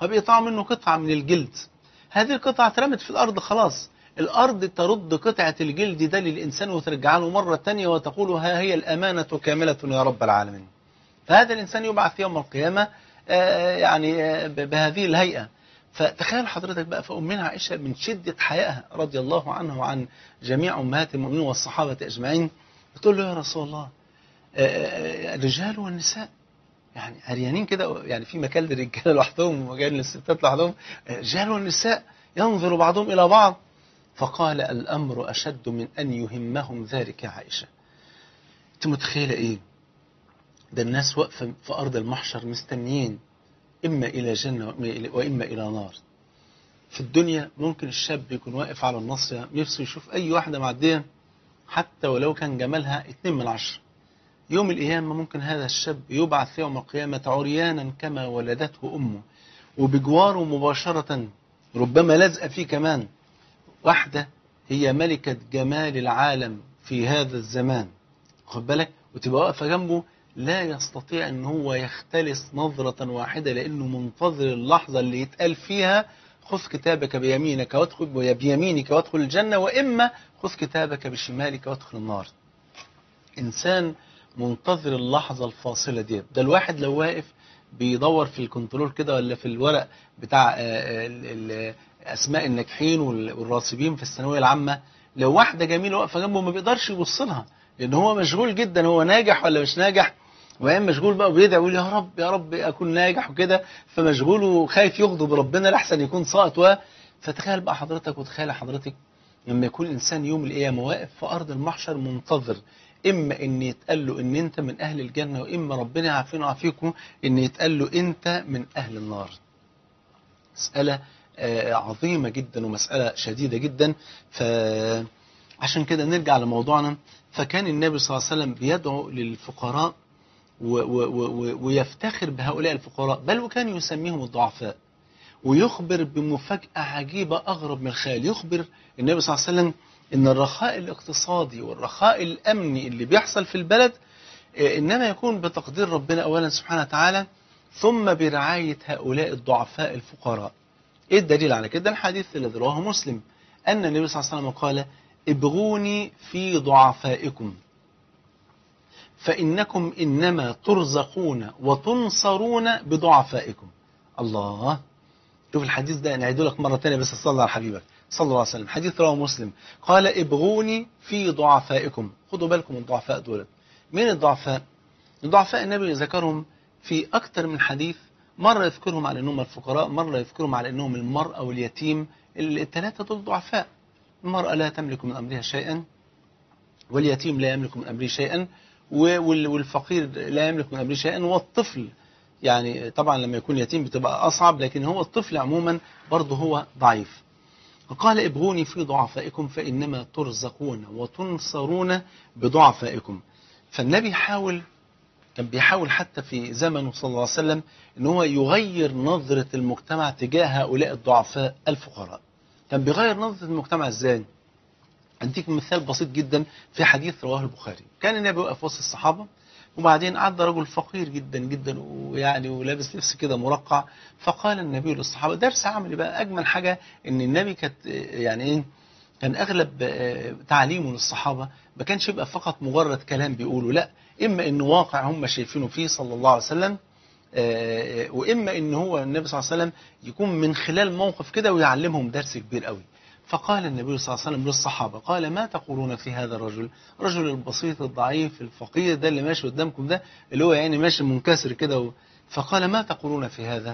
A: فبيقطعوا منه قطعة من الجلد هذه القطعة اترمت في الأرض خلاص الأرض ترد قطعة الجلد ده للإنسان وترجع له مرة تانية وتقول ها هي الأمانة كاملة يا رب العالمين فهذا الإنسان يبعث يوم القيامة آه، يعني آه، ب- بهذه الهيئة فتخيل حضرتك بقى فأمنا عائشة من شدة حيائها رضي الله عنها وعن جميع أمهات المؤمنين والصحابة أجمعين بتقول له يا رسول الله آه، آه، الرجال والنساء يعني عريانين كده يعني في مكان للرجاله لوحدهم ومكان للستات لوحدهم الرجال والنساء ينظر بعضهم الى بعض فقال الامر اشد من ان يهمهم ذلك يا عائشه انت متخيله ايه ده الناس واقفه في ارض المحشر مستنيين اما الى جنه وإما إلى- واما الى نار في الدنيا ممكن الشاب يكون واقف على الناصيه نفسه يشوف اي واحده معديه حتى ولو كان جمالها اتنين من عشره يوم القيامة ممكن هذا الشاب يبعث يوم القيامة عريانا كما ولدته أمه وبجواره مباشرة ربما لازقة فيه كمان واحدة هي ملكة جمال العالم في هذا الزمان خد بالك وتبقى واقفة جنبه لا يستطيع ان هو يختلس نظرة واحدة لانه منتظر اللحظة اللي يتقال فيها خذ كتابك بيمينك وادخل بيمينك وادخل الجنة واما خذ كتابك بشمالك وادخل النار انسان منتظر اللحظة الفاصلة دي ده الواحد لو واقف بيدور في الكنترول كده ولا في الورق بتاع آه، آه، ال- ال- اسماء الناجحين وال- والراسبين في الثانويه العامه لو واحده جميله واقفه جنبه ما بيقدرش يبص لها لان هو مشغول جدا هو ناجح ولا مش ناجح وبعدين مشغول بقى وبيدعي ويقول يا رب يا رب اكون ناجح وكده فمشغول وخايف يغضب ربنا لحسن يكون ساقط و فتخيل بقى حضرتك وتخيل حضرتك لما يكون الانسان يوم القيامه واقف في ارض المحشر منتظر اما ان يتقال له ان انت من اهل الجنه واما ربنا يعافينا ويعافيكم ان يتقال له انت من اهل النار مساله آه، عظيمه جدا ومساله شديده جدا فعشان كده نرجع لموضوعنا فكان النبي صلى الله عليه وسلم بيدعو للفقراء و و و ويفتخر بهؤلاء الفقراء بل وكان يسميهم الضعفاء ويخبر بمفاجأة عجيبة أغرب من الخيال يخبر النبي صلى الله عليه وسلم إن الرخاء الاقتصادي والرخاء الأمني اللي بيحصل في البلد آه، إنما يكون بتقدير ربنا أولا سبحانه وتعالى ثم برعاية هؤلاء الضعفاء الفقراء إيه الدليل على كده الحديث الذي رواه مسلم أن النبي صلى الله عليه وسلم قال ابغوني في ضعفائكم فإنكم إنما ترزقون وتنصرون بضعفائكم الله شوف الحديث ده نعيده لك مرة تانية بس صلى على حبيبك صلى الله عليه وسلم حديث رواه مسلم قال ابغوني في ضعفائكم خدوا بالكم من الضعفاء دول مين الضعفاء الضعفاء النبي ذكرهم في أكثر من حديث مرة يذكرهم على أنهم الفقراء مرة يذكرهم على أنهم المرأة واليتيم الثلاثة دول ضعفاء المرأة لا تملك من أمرها شيئا واليتيم لا يملك من أمره شيئا وال- والفقير لا يملك من أمره شيئا والطفل يعني طبعا لما يكون يتيم بتبقى أصعب لكن هو الطفل عموما برضه هو ضعيف قال ابغوني في ضعفائكم فإنما ترزقون وتنصرون بضعفائكم فالنبي حاول كان بيحاول حتى في زمنه صلى الله عليه وسلم ان هو يغير نظرة المجتمع تجاه هؤلاء الضعفاء الفقراء كان بيغير نظرة المجتمع ازاي اديك مثال بسيط جدا في حديث رواه البخاري كان النبي واقف وسط الصحابة وبعدين عدى رجل فقير جدا جدا ويعني ولابس لبس كده مرقع فقال النبي للصحابة درس عملي بقى أجمل حاجة إن النبي كانت يعني إيه كان أغلب آه، تعليمه للصحابة ما كانش يبقى فقط مجرد كلام بيقوله لا إما إنه واقع هم شايفينه فيه صلى الله عليه وسلم آه، وإما إن هو النبي صلى الله عليه وسلم يكون من خلال موقف كده ويعلمهم درس كبير قوي فقال النبي صلى الله عليه وسلم للصحابة قال ما تقولون في هذا الرجل الرجل البسيط الضعيف الفقير ده اللي ماشي قدامكم ده اللي هو يعني ماشي منكسر كده و... فقال ما تقولون في هذا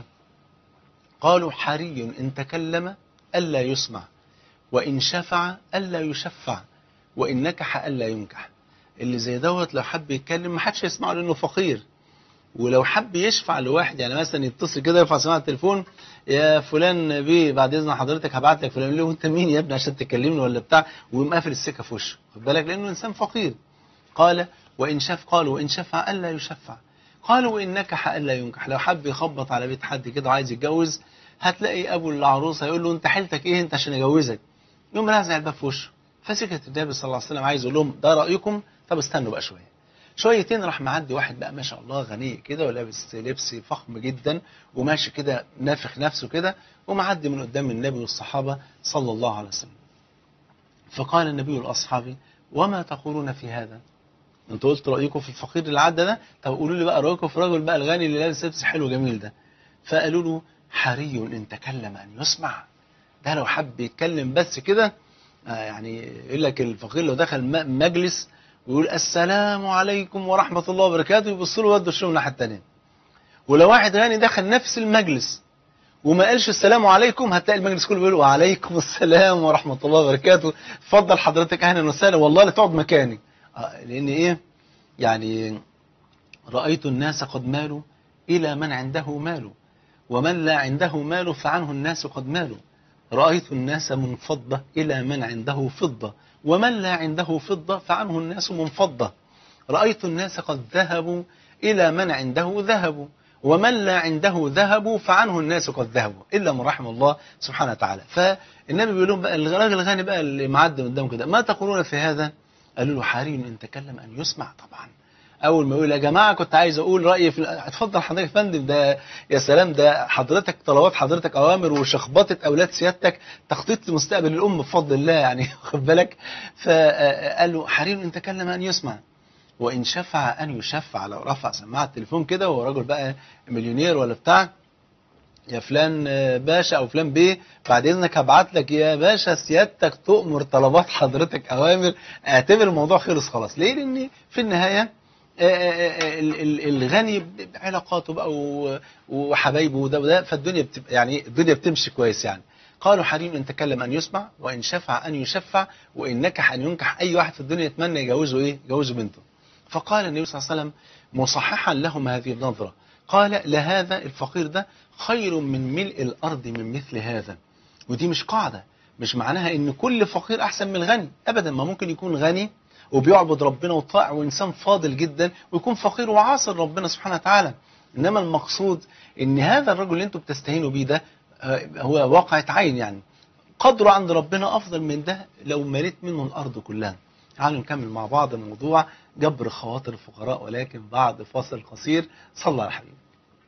A: قالوا حري إن تكلم ألا يسمع وإن شفع ألا يشفع وإن نكح ألا ينكح اللي زي دوت لو حب يتكلم ما حدش يسمعه لأنه فقير ولو حب يشفع لواحد يعني مثلا يتصل كده يرفع سماعه التليفون يا فلان بيه بعد اذن حضرتك هبعت لك فلان له انت مين يا ابني عشان تكلمني ولا بتاع ويقوم قافل السكه في وشه خد بالك لانه انسان فقير قال وان شاف قالوا وان شفع الا يشفع قالوا وان نكح الا ينكح لو حب يخبط على بيت حد كده وعايز يتجوز هتلاقي ابو العروسه هيقول له انت حيلتك ايه انت عشان اجوزك يقوم رازع الباب في وشه فسكت النبي صلى الله عليه وسلم عايز يقول لهم ده رايكم طب استنوا بقى شويه شويتين راح معدي واحد بقى ما شاء الله غني كده ولابس لبس فخم جدا وماشي كده نافخ نفسه كده ومعدي من قدام النبي والصحابة صلى الله عليه وسلم فقال النبي لأصحابه وما تقولون في هذا انتوا قلت رأيكم في الفقير اللي عدى ده طب قولوا لي بقى رأيكم في الراجل بقى الغني اللي لابس لبس حلو جميل ده فقالوا له حري إن تكلم أن يسمع ده لو حب يتكلم بس كده آه يعني يقول لك الفقير لو دخل م- مجلس ويقول السلام عليكم ورحمة الله وبركاته يبص له ويده الشمال الناحية التانية ولو واحد غني دخل نفس المجلس وما قالش السلام عليكم هتلاقي المجلس كله بيقول وعليكم السلام ورحمة الله وبركاته اتفضل حضرتك اهلا وسهلا والله لا تقعد مكاني آه، لان ايه يعني رأيت الناس قد مالوا إلى من عنده مال ومن لا عنده مال فعنه الناس قد مالوا رأيت الناس منفضة إلى من عنده فضة ومن لا عنده فضة فعنه الناس منفضة رأيت الناس قد ذهبوا إلى من عنده ذهب ومن لا عنده ذهب فعنه الناس قد ذهبوا إلا من رحم الله سبحانه وتعالى فالنبي بيقول لهم بقى الراجل الغني بقى اللي معدي قدامه كده ما تقولون في هذا قالوا له حري ان تكلم ان يسمع طبعا اول ما يقول يا جماعه كنت عايز اقول رايي في ال- اتفضل حضرتك يا فندم ده يا سلام ده حضرتك طلبات حضرتك اوامر وشخبطه اولاد سيادتك تخطيط لمستقبل الامه بفضل الله يعني واخد بالك فقال له حري ان تكلم ان يسمع وان شفع ان يشفع لو رفع سماعه التليفون كده وهو راجل بقى مليونير ولا بتاع يا فلان باشا او فلان بيه بعد اذنك هبعت لك يا باشا سيادتك تؤمر طلبات حضرتك اوامر اعتبر الموضوع خلص خلاص ليه لان في النهايه آه، آه، ال- ال- الغني بعلاقاته بقى و- وحبايبه وده وده فالدنيا بتبقى يعني الدنيا بتمشي كويس يعني قالوا حريم ان تكلم ان يسمع وان شفع ان يشفع وان نكح ان ينكح اي واحد في الدنيا يتمنى يجوزه ايه يجوزه بنته فقال النبي صلى الله عليه وسلم مصححا لهم هذه النظرة قال لهذا الفقير ده خير من ملء الأرض من مثل هذا ودي مش قاعدة مش معناها ان كل فقير احسن من الغني ابدا ما ممكن يكون غني وبيعبد ربنا وطائع وانسان فاضل جدا ويكون فقير وعاصر ربنا سبحانه وتعالى انما المقصود ان هذا الرجل اللي انتم بتستهينوا بيه ده آه، هو واقعة عين يعني قدره عند ربنا افضل من ده لو مليت منه الارض كلها تعالوا نكمل مع بعض موضوع جبر خواطر الفقراء ولكن بعد فاصل قصير صلى على الحبيب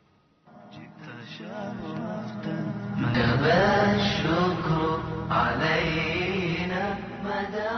B: مدى الشكر علينا مدى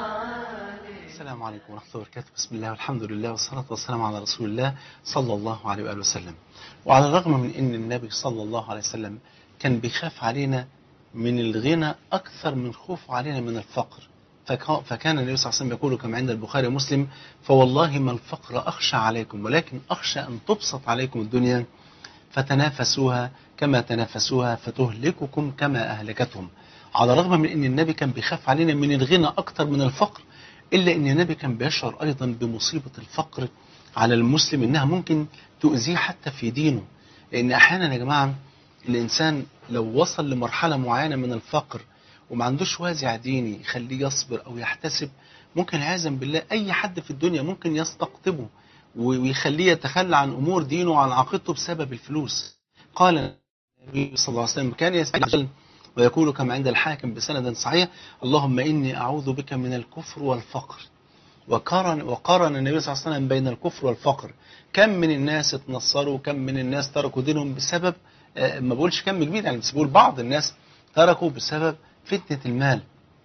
A: السلام عليكم ورحمة الله وبركاته بسم الله والحمد لله والصلاة والسلام على رسول الله صلى الله عليه وآله وسلم وعلى الرغم من أن النبي صلى الله عليه وسلم كان بيخاف علينا من الغنى أكثر من خوفه علينا من الفقر فكا- فكان النبي صلى الله عليه وسلم يقول كما عند البخاري ومسلم فوالله ما الفقر أخشى عليكم ولكن أخشى أن تبسط عليكم الدنيا فتنافسوها كما تنافسوها فتهلككم كما أهلكتهم على الرغم من أن النبي كان بيخاف علينا من الغنى أكثر من الفقر إلا أن النبي كان بيشعر أيضا بمصيبة الفقر على المسلم إنها ممكن تؤذيه حتى في دينه لأن أحيانا يا جماعة الإنسان لو وصل لمرحلة معينة من الفقر وما عندوش وازع ديني يخليه يصبر أو يحتسب ممكن عياذا بالله أي حد في الدنيا ممكن يستقطبه ويخليه يتخلى عن أمور دينه وعن عقيدته بسبب الفلوس قال النبي صلى الله عليه وسلم كان يسأل ويقول كما عند الحاكم بسند صحيح اللهم إني أعوذ بك من الكفر والفقر وقارن وقارن النبي صلى الله عليه وسلم بين الكفر والفقر كم من الناس اتنصروا كم من الناس تركوا دينهم بسبب آه، ما بقولش كم كبير يعني بس بقول بعض الناس تركوا بسبب فتنة المال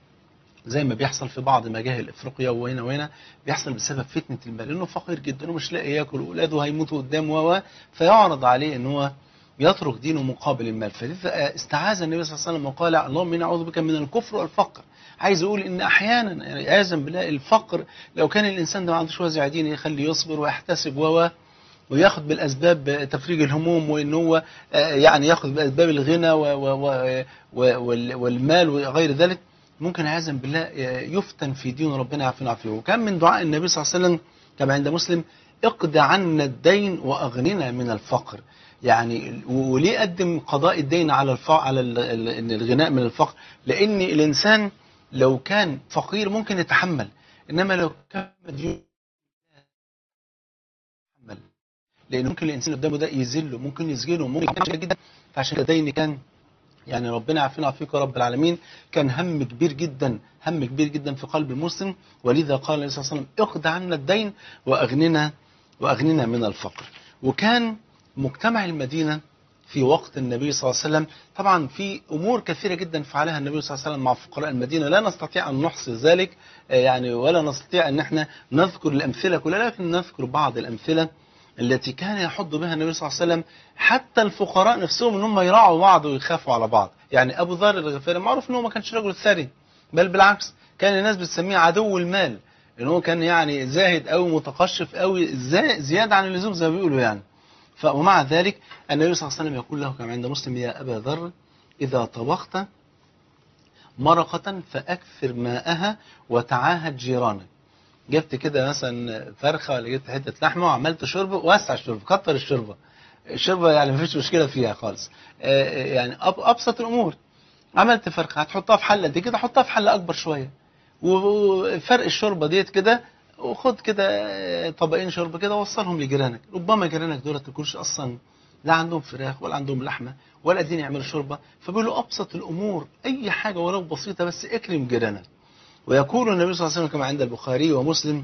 A: زي ما بيحصل في بعض مجاهل افريقيا وهنا وهنا بيحصل بسبب فتنه المال لانه فقير جدا ومش لاقي ياكل واولاده هيموتوا قدامه و فيعرض عليه ان هو يترك دينه مقابل المال فلذا استعاذ النبي صلى الله عليه وسلم وقال اللهم اني اعوذ بك من الكفر والفقر عايز يقول ان احيانا يعني عياذا بالله الفقر لو كان الانسان ده ما عندوش وازع ديني يخليه يصبر ويحتسب و وياخد بالاسباب تفريج الهموم وان هو آه، يعني ياخد باسباب الغنى و و و و وال- والمال وغير ذلك ممكن عياذا بالله آه، يفتن في دين ربنا يعافينا ويعافيه وكان من دعاء النبي صلى الله عليه وسلم كما عند مسلم اقض عنا الدين واغننا من الفقر يعني وليه قدم قضاء الدين على الف... على ال- ال- إن الغناء من الفقر لان الانسان لو كان فقير ممكن يتحمل انما لو كان مديون يتحمل لان ممكن الانسان اللي قدامه ده يذله ممكن يسجنه ممكن يعمل جدا فعشان كده الدين كان يعني ربنا يعافينا ويعافيك يا رب العالمين كان هم كبير جدا هم كبير جدا في قلب المسلم ولذا قال النبي صلى الله عليه وسلم اقض عنا الدين واغننا وأغننا من الفقر وكان مجتمع المدينة في وقت النبي صلى الله عليه وسلم طبعا في أمور كثيرة جدا فعلها النبي صلى الله عليه وسلم مع فقراء المدينة لا نستطيع أن نحصي ذلك آه، يعني ولا نستطيع أن احنا نذكر الأمثلة كلها لكن نذكر بعض الأمثلة التي كان يحض بها النبي صلى الله عليه وسلم حتى الفقراء نفسهم ان هم يراعوا بعض ويخافوا على بعض يعني ابو ذر الغفاري معروف ان هو ما كانش رجل ثري بل بالعكس كان الناس بتسميه عدو المال ان هو كان يعني زاهد قوي متقشف قوي زا- زياده عن اللزوم زي ما بيقولوا يعني ف- ومع ذلك النبي صلى الله عليه وسلم يقول له كما عند مسلم يا ابا ذر اذا طبخت مرقة فأكثر ماءها وتعاهد جيرانك جبت كده مثلا فرخة ولا جبت حتة لحمة وعملت شوربة وسع الشوربة كتر الشوربة الشوربة يعني مفيش مشكلة فيها خالص آه، آه، يعني أب- أبسط الأمور عملت فرخة هتحطها في حلة دي كده حطها في حلة أكبر شوية وفرق الشوربة ديت كده وخد كده آه، طبقين شوربة كده وصلهم لجيرانك ربما جيرانك دول ما يكونش أصلا لا عندهم فراخ ولا عندهم لحمة ولا قادرين يعملوا شوربة فبيقولوا أبسط الأمور أي حاجة ولو بسيطة بس اكرم جيرانك ويقول النبي صلى الله عليه وسلم كما عند البخاري ومسلم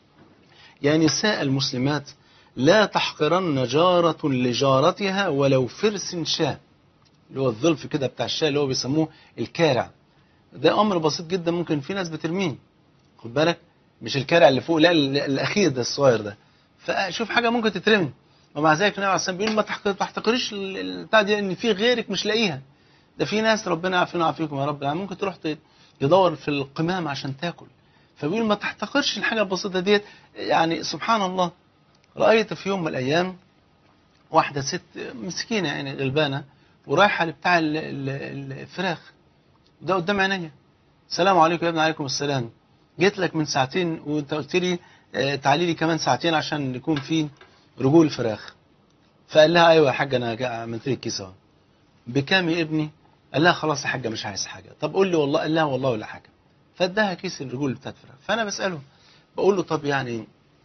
A: يا نساء المسلمات لا تحقرن جارة لجارتها ولو فرس شاة اللي هو الظلف كده بتاع الشاة اللي هو بيسموه الكارع ده أمر بسيط جدا ممكن في ناس بترميه خد بالك مش الكارع اللي فوق لا ال- الأخير ده الصغير ده فشوف حاجة ممكن تترمي ومع ذلك النبي عليه الصلاة والسلام بيقول ما تحق- تحتقريش ال- البتاع دي ان في غيرك مش لاقيها ده في ناس ربنا يعافينا ويعافيكم يا رب يعني ممكن تروح ت- تدور في القمام عشان تاكل فبيقول ما تحتقرش الحاجة البسيطة ديت يعني سبحان الله رأيت في يوم من الأيام واحدة ست مسكينة يعني غلبانة ورايحة لبتاع ال- ال- الفراخ ده قدام عينيا السلام عليكم يا ابن عليكم السلام جيت لك من ساعتين وانت قلت لي آه، تعالي لي كمان ساعتين عشان يكون في رجول فراخ فقال لها ايوه يا حاجه انا جا- عملت لك كيس اهو بكام يا ابني قال لها خلاص يا حاجه مش عايز حاجه طب قول لي والله قال لها والله ولا حاجه فاداها كيس الرجول بتاعت فراخ فانا بساله بقول له طب يعني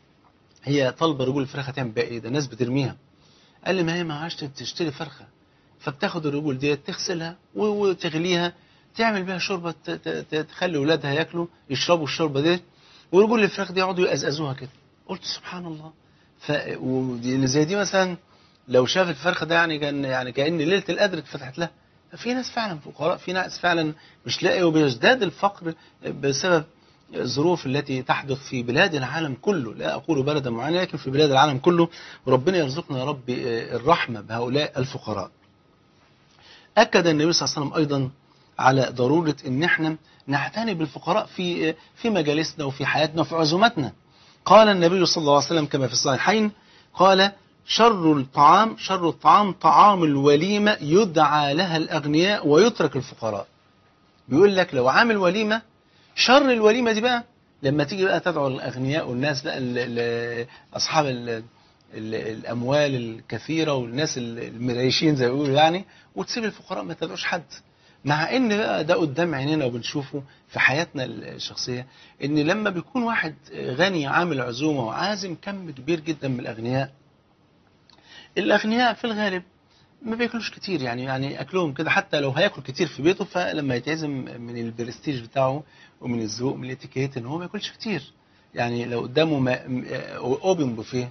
A: هي طالبه رجول الفراخ هتعمل بيها ايه ده الناس بترميها قال لي ما هي معهاش تشتري فرخه فبتاخد الرجول ديت تغسلها و- وتغليها تعمل بيها شوربه ت- ت- ت- تخلي اولادها ياكلوا يشربوا الشوربه ديت ورجول الفراخ دي يقعدوا يقزقزوها كده قلت سبحان الله ف ودي- اللي زي دي مثلا لو شافت الفرخه ده يعني كان يعني كان ليله القدر اتفتحت لها ففي ناس فعلا فقراء في ناس فعلا مش لاقي وبيزداد الفقر بسبب الظروف التي تحدث في بلاد العالم كله لا أقول بلدا معينة لكن في بلاد العالم كله وربنا يرزقنا يا رب الرحمة بهؤلاء الفقراء أكد النبي صلى الله عليه وسلم أيضا على ضرورة أن احنا نعتني بالفقراء في في مجالسنا وفي حياتنا وفي عزوماتنا قال النبي صلى الله عليه وسلم كما في الصحيحين قال شر الطعام شر الطعام طعام الوليمة يدعى لها الأغنياء ويترك الفقراء بيقول لك لو عامل وليمة شر الوليمة دي بقى لما تيجي بقى تدعو الأغنياء والناس بقى ال ال أصحاب ال ال الأموال الكثيرة والناس المريشين زي ما بيقولوا يعني وتسيب الفقراء ما تدعوش حد مع ان بقى ده قدام عينينا وبنشوفه في حياتنا الشخصية ان لما بيكون واحد غني عامل عزومة وعازم كم كبير جدا من الأغنياء الأغنياء في الغالب ما بياكلوش كتير يعني يعني اكلهم كده حتى لو هياكل كتير في بيته فلما يتعزم من البرستيج بتاعه ومن الذوق من الاتيكيت ان هو ما ياكلش كتير يعني لو قدامه ما اوبن بوفيه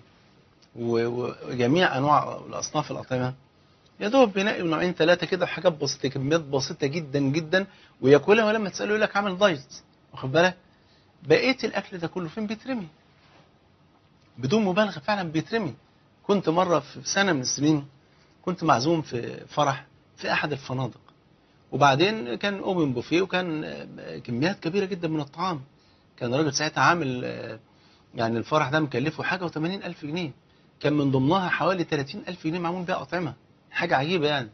A: وجميع انواع الاصناف الاطعمه يا دوب بينقي نوعين ثلاثه كده حاجات بسيطه كميات بسيطه جدا جدا وياكلها ولما تساله يقول لك عامل دايت واخد بالك بقيه الاكل ده كله فين بيترمي بدون مبالغه فعلا بيترمي كنت مره في سنه من السنين كنت معزوم في فرح في احد الفنادق وبعدين كان اوبن بوفيه وكان كميات كبيره جدا من الطعام كان الراجل ساعتها عامل يعني الفرح ده مكلفه حاجه و80 الف جنيه كان من ضمنها حوالي 30 الف جنيه معمول بيها اطعمه حاجه عجيبه يعني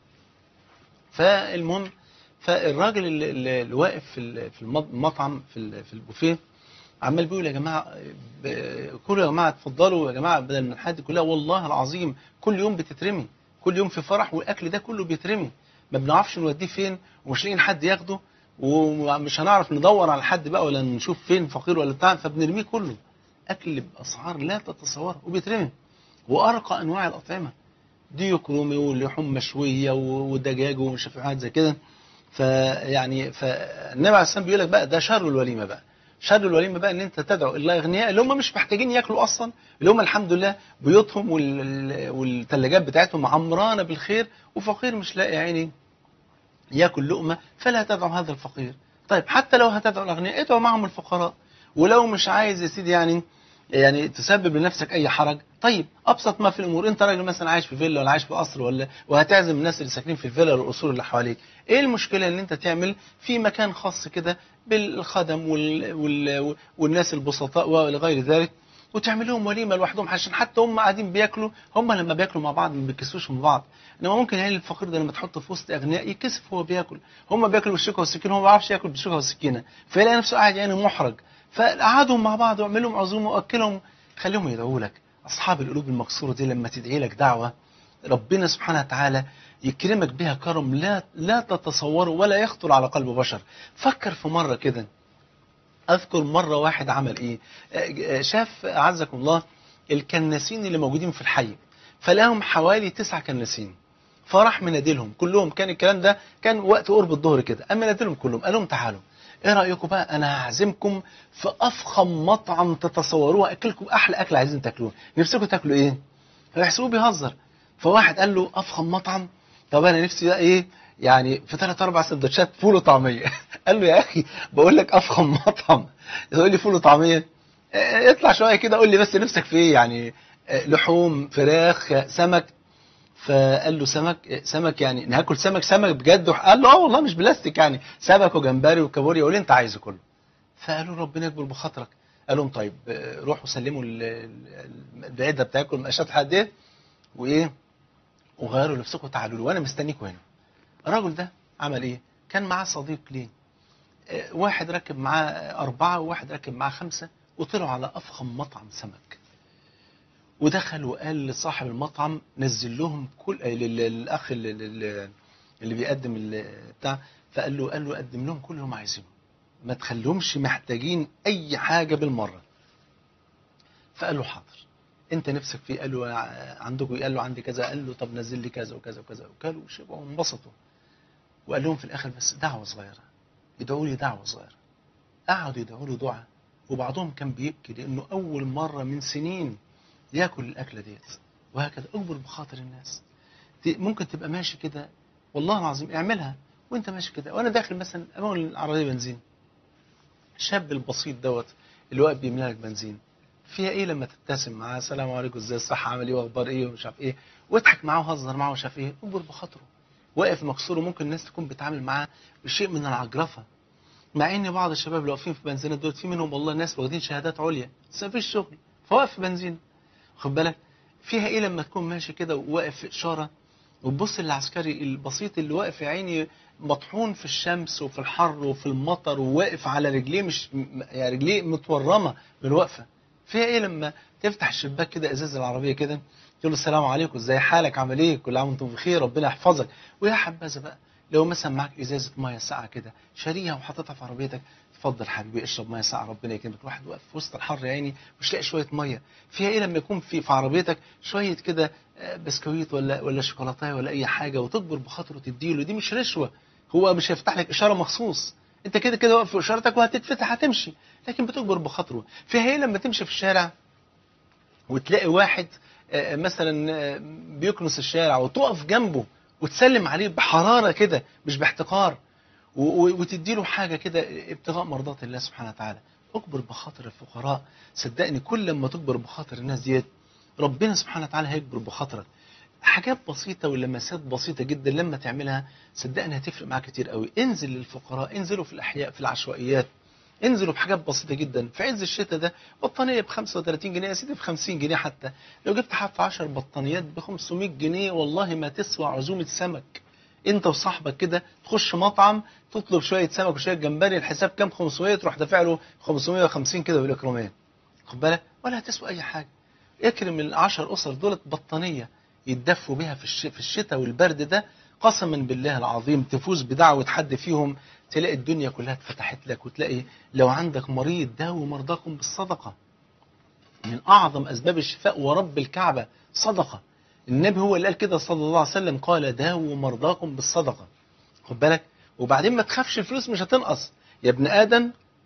A: فالمهم فالراجل اللي, اللي واقف في في المطعم في في البوفيه عمال بيقول يا جماعه كلوا يا جماعه اتفضلوا يا جماعه بدل من الحد كلها والله العظيم كل يوم بتترمي كل يوم في فرح والاكل ده كله بيترمي ما بنعرفش نوديه فين ومش لاقيين حد ياخده ومش هنعرف ندور على حد بقى ولا نشوف فين فقير ولا بتاع فبنرميه كله اكل باسعار لا تتصورها وبيترمي وارقى انواع الاطعمه ديك رومي ولحوم مشويه ودجاج ومش عارف حاجات زي كده فيعني فالنبي عليه الصلاه بيقول لك بقى ده شر الوليمه بقى شر الوليمه بقى ان انت تدعو الاغنياء اللي هم مش محتاجين ياكلوا اصلا اللي هم الحمد لله بيوتهم وال- والثلاجات بتاعتهم عمرانه بالخير وفقير مش لاقي عيني ياكل لقمه فلا تدعو هذا الفقير طيب حتى لو هتدعو الاغنياء ادعو معهم الفقراء ولو مش عايز يا سيدي يعني يعني تسبب لنفسك اي حرج طيب ابسط ما في الامور انت راجل مثلا عايش في فيلا ولا عايش في قصر ولا وهتعزم الناس اللي ساكنين في الفيلا والقصور اللي حواليك ايه المشكله ان انت تعمل في مكان خاص كده بالخدم وال... وال... والناس البسطاء ولغير ذلك وتعمل لهم وليمه لوحدهم عشان حتى هم قاعدين بياكلوا هم لما بياكلوا مع بعض ما بيكسوش من بعض انما ممكن يعني الفقير ده لما تحطه في وسط اغنياء يكسف وهو بياكل هم بياكلوا بالشوكه والسكينه هو ما بيعرفش ياكل بالشوكه والسكينه فيلاقي نفسه قاعد يعني محرج فقعدهم مع بعض واعمل لهم عزومه واكلهم خليهم يدعوا لك اصحاب القلوب المكسوره دي لما تدعي لك دعوه ربنا سبحانه وتعالى يكرمك بها كرم لا لا تتصوره ولا يخطر على قلب بشر فكر في مره كده اذكر مره واحد عمل ايه آه، آه، شاف اعزكم الله الكناسين اللي موجودين في الحي فلاهم حوالي تسع كناسين فراح منادلهم كلهم كان الكلام ده كان وقت قرب الظهر كده اما نادلهم كلهم قال لهم تعالوا ايه رايكم بقى انا هعزمكم في افخم مطعم تتصوروه اكلكم احلى اكل عايزين تاكلوه نفسكم تاكلوا ايه فيحسبوه بيهزر فواحد قال له افخم مطعم طب انا نفسي بقى ايه يعني في ثلاث اربع سندوتشات فول وطعميه قال له يا اخي بقول لك افخم مطعم تقول لي فول وطعميه اه، اطلع شويه كده قول لي بس نفسك في ايه يعني اه، لحوم فراخ سمك فقال له سمك سمك يعني ناكل سمك سمك بجد قال له اه والله مش بلاستيك يعني سمك وجمبري وكابوريا واللي انت عايزه كله فقالوا ربنا يكبر بخاطرك قال لهم طيب اه، روحوا سلموا ال- ال- العده بتاعتكم المقاشات لحد ايه وايه وغيروا لبسكم وتعالوا لي وانا مستنيكم هنا الراجل ده عمل ايه كان معاه صديق ليه آه، واحد ركب معاه أربعة وواحد ركب معاه خمسة وطلعوا على أفخم مطعم سمك ودخل وقال لصاحب المطعم نزل لهم كل آه، لل- للأخ اللي, اللي- اللي بيقدم ال- بتاع فقال له قال له قدم لهم كل اللي هم عايزينه ما تخليهمش محتاجين أي حاجة بالمرة فقال له حاضر انت نفسك فيه قال له ع- عندكم إيه؟ قال له عندي كذا قال له طب نزل لي كذا وكذا وكذا وكلوا وشربوا وانبسطوا وقال لهم في الاخر بس دعوه صغيره يدعوا لي دعوه صغيره قعدوا يدعوا له دعاء وبعضهم كان بيبكي لانه اول مره من سنين ياكل الاكله ديت وهكذا اجبر بخاطر الناس ت- ممكن تبقى ماشي كده والله العظيم اعملها وانت ماشي كده وانا داخل مثلا امام العربيه بنزين الشاب البسيط دوت اللي واقف بيملى لك بنزين فيها ايه لما تبتسم معاه السلام عليكم ازاي الصحه عامل ايه واخبار ايه ومش عارف ايه واضحك معاه وهزر معاه ومش عارف ايه اجبر بخاطره واقف مكسور وممكن الناس تكون بتتعامل معاه بشيء من العجرفه مع ان بعض الشباب اللي واقفين في بنزينات دول في منهم والله ناس واخدين شهادات عليا بس مفيش شغل فواقف في بنزين خد بالك فيها ايه لما تكون ماشي كده وواقف في اشاره وتبص للعسكري البسيط اللي واقف يا عيني مطحون في الشمس وفي الحر وفي المطر وواقف على رجليه مش م- يعني رجليه متورمه من الوقفه فيها ايه لما تفتح الشباك كده ازاز العربيه كده تقول له السلام عليكم ازاي حالك عامل ايه كل عام وانتم بخير ربنا يحفظك ويا حبذا بقى لو مثلا معاك ازازه ميه ساقعه كده شاريها وحاططها في عربيتك اتفضل حبيبي اشرب ميه ساقعه ربنا يكرمك واحد واقف في وسط الحر يا عيني مش لاقي شويه ميه فيها ايه لما يكون في في عربيتك شويه كده آه، بسكويت ولا ولا شوكولاته ولا اي حاجه وتكبر بخاطره تديله دي مش رشوه هو مش هيفتح لك اشاره مخصوص انت كده كده واقف في اشارتك وهتتفتح هتمشي لكن بتكبر بخاطره فيها ايه لما تمشي في الشارع وتلاقي واحد آه، مثلا آه، بيكنس الشارع وتقف جنبه وتسلم عليه بحراره كده مش باحتقار و- و- وتدي له حاجه كده ابتغاء مرضات الله سبحانه وتعالى اكبر بخاطر الفقراء صدقني كل ما تكبر بخاطر الناس ديت ربنا سبحانه وتعالى هيكبر بخاطرك حاجات بسيطة ولمسات بسيطة جدا لما تعملها صدقني هتفرق معاك كتير قوي انزل للفقراء انزلوا في الأحياء في العشوائيات انزلوا بحاجات بسيطة جدا في عز الشتاء ده بطانية ب 35 جنيه يا سيدي ب 50 جنيه حتى لو جبت حتى 10 بطانيات ب 500 جنيه والله ما تسوى عزومة سمك انت وصاحبك كده تخش مطعم تطلب شوية سمك وشوية جمبري الحساب كام 500 تروح دافع له 550 كده بالإكرامية خد بالك ولا هتسوى أي حاجة اكرم العشر أسر دولت بطانية يتدفوا بها في الش- في الشتاء والبرد ده قسما بالله العظيم تفوز بدعوة حد فيهم تلاقي الدنيا كلها اتفتحت لك وتلاقي لو عندك مريض داووا مرضاكم بالصدقة من أعظم أسباب الشفاء ورب الكعبة صدقة النبي هو اللي قال كده صلى الله عليه وسلم قال داووا مرضاكم بالصدقة خد بالك وبعدين ما تخافش الفلوس مش هتنقص يا ابن آدم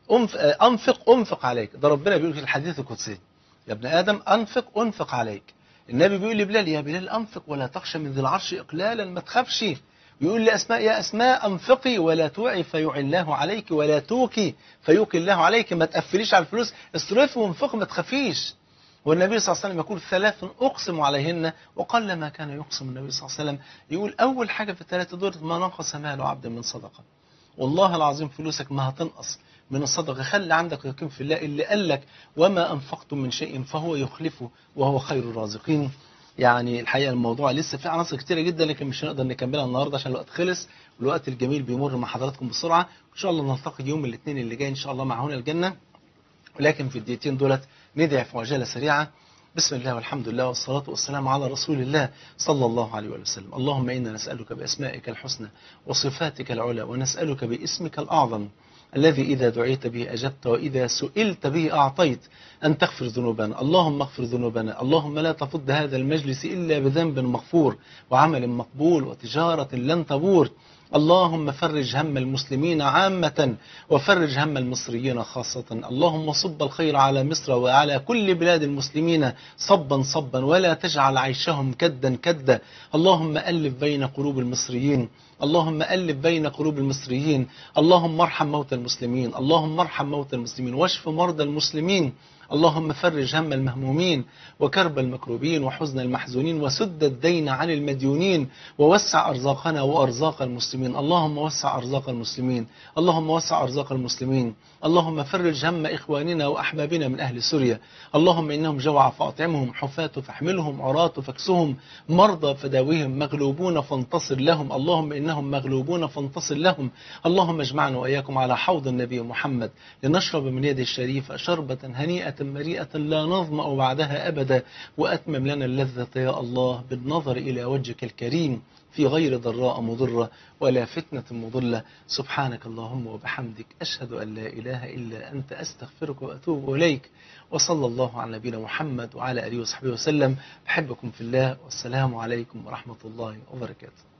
A: أنف- آه، أنفق أنفق عليك ده ربنا بيقول في الحديث القدسي يا ابن آدم أنفق أنفق عليك النبي بيقول لبلال يا بلال أنفق ولا تخشى من ذي العرش إقلالا ما تخافش يقول لأسماء يا أسماء أنفقي ولا توعي فيعي الله عليك ولا توكي فيوكي الله عليك ما تقفليش على الفلوس اصرفي وانفقي ما تخافيش والنبي صلى الله عليه وسلم يقول ثلاث أقسم عليهن وقل ما كان يقسم النبي صلى الله عليه وسلم يقول أول حاجة في الثلاثة دول ما نقص مال عبد من صدقة والله العظيم فلوسك ما هتنقص من الصدقة خلي عندك يقين في الله اللي قال لك وما أنفقتم من شيء فهو يخلفه وهو خير الرازقين يعني الحقيقة الموضوع لسه فيه عناصر كتيرة جدا لكن مش هنقدر نكملها النهاردة عشان الوقت خلص والوقت الجميل بيمر مع حضراتكم بسرعة إن شاء الله نلتقي يوم الاثنين اللي جاي إن شاء الله مع هنا الجنة ولكن في الدقيقتين دولت ندعي في عجالة سريعة بسم الله والحمد لله والصلاة والسلام على رسول الله صلى الله عليه وآله وسلم اللهم إنا نسألك بأسمائك الحسنى وصفاتك العلى ونسألك باسمك الأعظم الذي إذا دعيت به أجبت وإذا سئلت به أعطيت أن تغفر ذنوبنا اللهم اغفر ذنوبنا اللهم لا تفض هذا المجلس إلا بذنب مغفور وعمل مقبول وتجارة لن تبور اللهم فرج هم المسلمين عامة وفرج هم المصريين خاصة اللهم صب الخير على مصر وعلى كل بلاد المسلمين صبا صبا ولا تجعل عيشهم كدا كدا اللهم ألف بين قلوب المصريين اللهم ألف بين قلوب المصريين اللهم ارحم موتى المسلمين اللهم ارحم موتى المسلمين واشف مرضى المسلمين اللهم فرج هم المهمومين وكرب المكروبين وحزن المحزونين وسد الدين عن المديونين ووسع أرزاقنا وأرزاق المسلمين اللهم وسع أرزاق المسلمين اللهم وسع أرزاق المسلمين اللهم فرج هم إخواننا وأحبابنا من أهل سوريا اللهم إنهم جوع فأطعمهم حفاة فاحملهم عراة فاكسهم مرضى فداويهم مغلوبون فانتصر لهم اللهم إنهم مغلوبون فانتصر لهم اللهم اجمعنا وإياكم على حوض النبي محمد لنشرب من يده الشريفة شربة هنيئة مريئة لا نظمأ بعدها أبدا وأتمم لنا اللذة يا الله بالنظر إلى وجهك الكريم في غير ضراء مضرة ولا فتنة مضلة سبحانك اللهم وبحمدك أشهد أن لا إله إلا أنت أستغفرك وأتوب إليك وصلى الله على نبينا محمد وعلى آله وصحبه وسلم بحبكم في الله والسلام عليكم ورحمة الله وبركاته